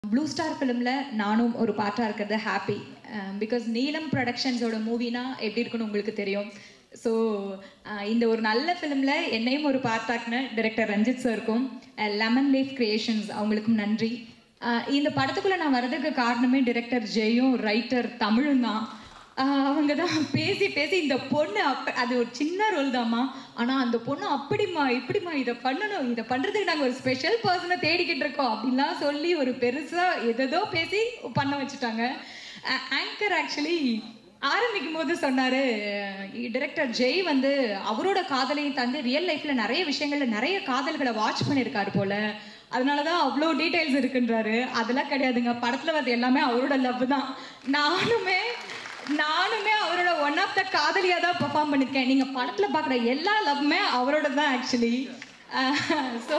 blue star ஃபிலிமில் நானும் ஒரு பார்ட்டாக இருக்கிறது ஹாப்பி பிகாஸ் நீலம் ப்ரொடக்ஷன்ஸோட மூவினா எப்படி இருக்குன்னு உங்களுக்கு தெரியும் ஸோ இந்த ஒரு நல்ல ஃபிலிமில் என்னையும் ஒரு பார்ட்டாக்குன டைரக்டர் ரஞ்சித் சாருக்கும் லெமன் லீஃப் கிரியேஷன்ஸ் அவங்களுக்கும் நன்றி அஹ் இந்த படத்துக்குள்ளே நான் வர்றதுக்கு காரணமே டைரக்டர் ஜெயும் ரைட்டர் தமிழும் தான் ஆஹ் அவங்க தான் பேசி பேசி இந்த பொண்ணு அப்ப அது ஒரு சின்ன ரோல் தாம்மா ஆனால் அந்த பொண்ணு அப்படிம்மா இப்படிம்மா இதை பண்ணணும் இதை பண்ணுறதுக்கு நாங்கள் ஒரு ஸ்பெஷல் பர்சனை தேடிக்கிட்டு இருக்கோம் அப்படின்லாம் சொல்லி ஒரு பெருசாக எதோ பேசி பண்ண வச்சுட்டாங்க ஆங்கர் ஆக்சுவலி ஆரம்பிக்கும் போது சொன்னார் டைரக்டர் ஜெய் வந்து அவரோட காதலையும் தந்து ரியல் லைஃப்பில் நிறைய விஷயங்கள்ல நிறைய காதல்களை வாட்ச் பண்ணியிருக்காரு போல அதனால தான் அவ்வளோ டீட்டெயில்ஸ் இருக்குன்றாரு அதெல்லாம் கிடையாதுங்க படத்தில் வந்து எல்லாமே அவரோட லவ் தான் நானுமே நானுமே அவரோட ஒன் ஆஃப் த காதலியாக தான் பெர்ஃபார்ம் பண்ணியிருக்கேன் நீங்கள் படத்தில் பார்க்குற எல்லா லவ்வுமே அவரோட தான் ஆக்சுவலி ஸோ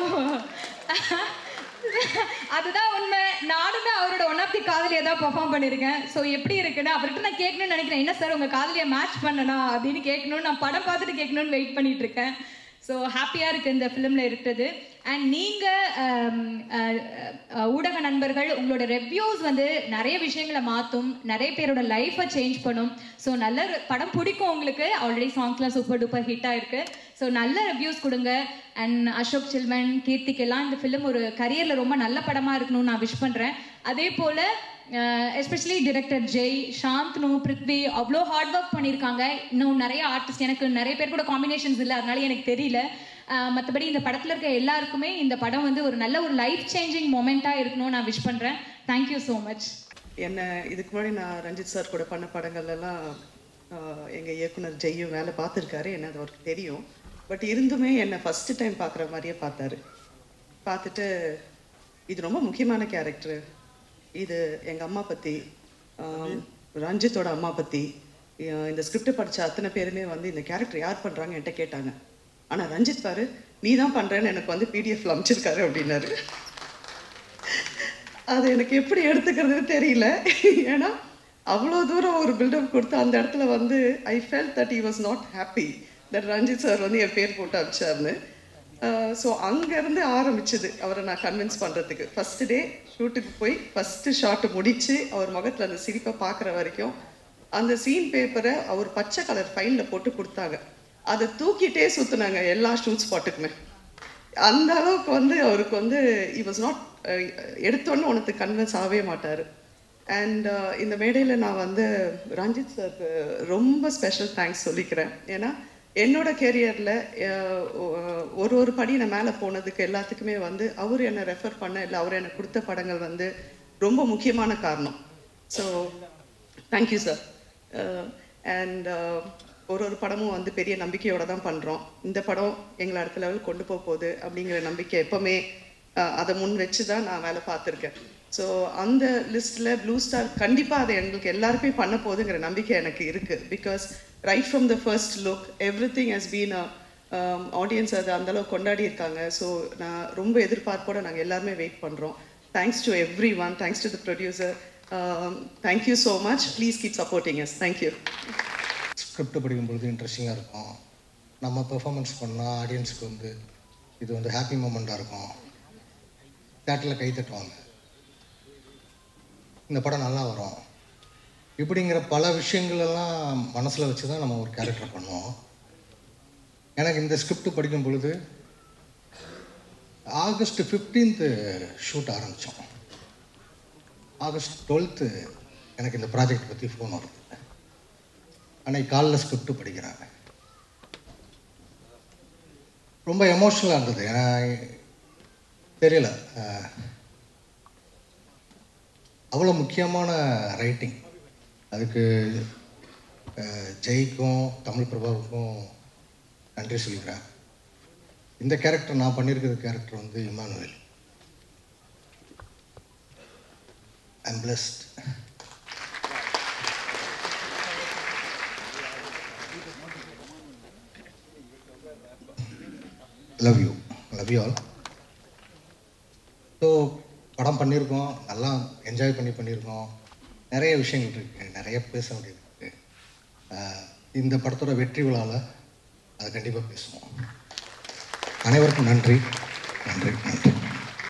அதுதான் உண்மை நானுமே அவரோட ஒன் ஆஃப் தி காதலியை தான் பெர்ஃபார்ம் பண்ணியிருக்கேன் ஸோ எப்படி இருக்குன்னு அவர்கிட்ட நான் கேட்கணும்னு நினைக்கிறேன் என்ன சார் உங்கள் காதலியை மேட்ச் பண்ணனா அப்படின்னு கேட்கணும்னு நான் படம் பார்த்துட்டு கேட்கணும்னு வெயிட் பண்ணிட்டு இருக்கேன் ஸோ ஹாப்பியாக இருக்குது இந்த ஃபிலிமில் இருக்கிறது அண்ட் நீங்கள் ஊடக நண்பர்கள் உங்களோட ரெவ்யூஸ் வந்து நிறைய விஷயங்களை மாற்றும் நிறைய பேரோட லைஃப்பை சேஞ்ச் பண்ணும் ஸோ நல்ல ஒரு படம் பிடிக்கும் உங்களுக்கு ஆல்ரெடி சாங்ஸ்லாம் சூப்பர் டூப்பர் ஹிட்டாக இருக்குது ஸோ நல்ல ரிவ்யூஸ் கொடுங்க அண்ட் அசோக் சில்வன் கீர்த்திக்கெல்லாம் இந்த ஃபிலிம் ஒரு கரியரில் ரொம்ப நல்ல படமாக இருக்கணும்னு நான் விஷ் பண்ணுறேன் அதே போல் எஸ்பெஷலி டிரெக்டர் ஜெய் சாந்த்னு பிருத்வி அவ்வளோ ஹார்ட் ஒர்க் பண்ணியிருக்காங்க இன்னும் நிறைய ஆர்டிஸ்ட் எனக்கு நிறைய பேர் கூட காம்பினேஷன்ஸ் இல்லை அதனால எனக்கு தெரியல மற்றபடி இந்த படத்தில் இருக்க எல்லாருக்குமே இந்த படம் வந்து ஒரு நல்ல ஒரு லைஃப் சேஞ்சிங் மொமெண்ட்டாக இருக்கணும்னு நான் விஷ் பண்ணுறேன் தேங்க்யூ ஸோ மச் என்ன இதுக்கு முன்னாடி நான் ரஞ்சித் சார் கூட பண்ண படங்கள் எல்லாம் ஆஹ், எங்க இயக்குனர் ஜெய்யும் வேலை பார்த்துருக்காரு என்ன அது அவருக்கு தெரியும் பட் இருந்துமே என்னை ஃபர்ஸ்ட் டைம் பார்க்குற மாதிரியே பார்த்தாரு பார்த்துட்டு இது ரொம்ப முக்கியமான கேரக்டர் இது எங்க அம்மா பத்தி ஆஹ், ரஞ்சித்தோட அம்மா பத்தி ஆஹ், இந்த ஸ்கிரிப்ட் படிச்ச அத்தனை பேருமே வந்து இந்த கேரக்டர் யார் பண்றாங்க என்கிட்ட கேட்டாங்க ஆனா ரஞ்சித் பாரு நீ தான் பண்றேன்னு எனக்கு வந்து பிடிஎஃப்ல அமைச்சிருக்காரு அப்படின்னாரு அது எனக்கு எப்படி எடுத்துக்கிறதுன்னு தெரியல ஏன்னா அவ்வளோ தூரம் ஒரு பில்டப் கொடுத்து அந்த இடத்துல வந்து I felt that he was not happy that Ranjith sir வந்து என் பேர் போட்டு அமிச்சார்னு ஸோ அங்கேருந்து ஆரம்பிச்சது அவரை நான் கன்வின்ஸ் பண்ணுறதுக்கு ஃபஸ்ட்டு டே ஷூட்டுக்கு போய் ஃபஸ்ட்டு ஷாட்டு முடிச்சு அவர் முகத்தில் அந்த சிரிப்பை பார்க்குற வரைக்கும் அந்த சீன் பேப்பரை அவர் பச்சை கலர் ஃபைலில் போட்டு கொடுத்தாங்க அதை தூக்கிட்டே சுற்றுனாங்க எல்லா ஷூட் ஸ்பாட்டுக்குமே அந்த அளவுக்கு வந்து அவருக்கு வந்து இ வாஸ் நாட் எடுத்தோன்னு உனக்கு கன்வின்ஸ் ஆகவே மாட்டார் அண்ட் இந்த மேடையில் நான் வந்து ரஞ்சித் சாருக்கு ரொம்ப ஸ்பெஷல் தேங்க்ஸ் சொல்லிக்கிறேன் ஏன்னா என்னோட கெரியரில் ஒரு ஒரு படி நான் மேலே போனதுக்கு எல்லாத்துக்குமே வந்து அவர் என்னை ரெஃபர் பண்ண இல்லை அவர் எனக்கு கொடுத்த படங்கள் வந்து ரொம்ப முக்கியமான காரணம் ஸோ தேங்க்யூ சார் அண்ட் ஒரு ஒரு படமும் வந்து பெரிய நம்பிக்கையோட தான் பண்ணுறோம் இந்த படம் எங்களை அடுத்த லெவல் கொண்டு போக போகுது அப்படிங்கிற நம்பிக்கை எப்போவுமே அஹ், அதை முன் வச்சு தான் நான் வேலை பார்த்துருக்கேன் ஸோ அந்த லிஸ்ட்டில் ப்ளூ ஸ்டார் கண்டிப்பாக அதை எங்களுக்கு எல்லாருக்குமே பண்ண போகுதுங்கிற நம்பிக்கை எனக்கு இருக்குது because right from the first look everything has been audience அதை அந்தளவு கொண்டாடி இருக்காங்க ஸோ நான் ரொம்ப எதிர்பார்ப்போட நாங்கள் எல்லாருமே வெயிட் பண்ணுறோம் thanks to everyone thanks to the producer thank you so much please keep supporting yes thank you script படிக்கும் பொழுது இன்ட்ரெஸ்டிங்காக இருக்கும் நம்ம பெர்ஃபார்மன்ஸ் பண்ணால் ஆடியன்ஸுக்கு வந்து இது வந்து ஹாப்பி மூமெண்ட்டாக இருக்கும் தேட்டரில் கை தட்டுவாங்க இந்த படம் நல்லா வரும் இப்படிங்கிற பல விஷயங்கள் எல்லாம் மனசில் வச்சு தான் நம்ம ஒரு கேரக்டர் பண்ணுவோம் எனக்கு இந்த ஸ்கிரிப்ட் படிக்கும் பொழுது ஆகஸ்ட் ஃபிஃப்டீன்த்து ஷூட் ஆரம்பித்தோம் ஆகஸ்ட் டுவெல்த்து எனக்கு இந்த ப்ராஜெக்ட் பற்றி ஃபோன் வருது அன்னைக்கு காலைல ஸ்கிரிப்ட் படிக்கிறாங்க ரொம்ப எமோஷ்னலாக இருந்தது ஏன்னா தெரியல அஹ், அவ்வளோ முக்கியமான ரைட்டிங் அதுக்கு அஹ், ஜெய்க்கும் தமிழ் பிரபாவுக்கும் நன்றி சொல்லிக்கிறேன் இந்த கேரக்டர் நான் பண்ணியிருக்கிற கேரக்டர் வந்து Emmanuel I'm blessed love you love you all so படம் பண்ணியிருக்கோம் நல்லா என்ஜாய் பண்ணி பண்ணியிருக்கோம் நிறைய விஷயங்கள் இருக்குது நிறைய பேச வேண்டியது இருக்குது இந்த படத்தோட வெற்றி விழாவில் அதை கண்டிப்பாக பேசுவோம் அனைவருக்கும் நன்றி நன்றி நன்றி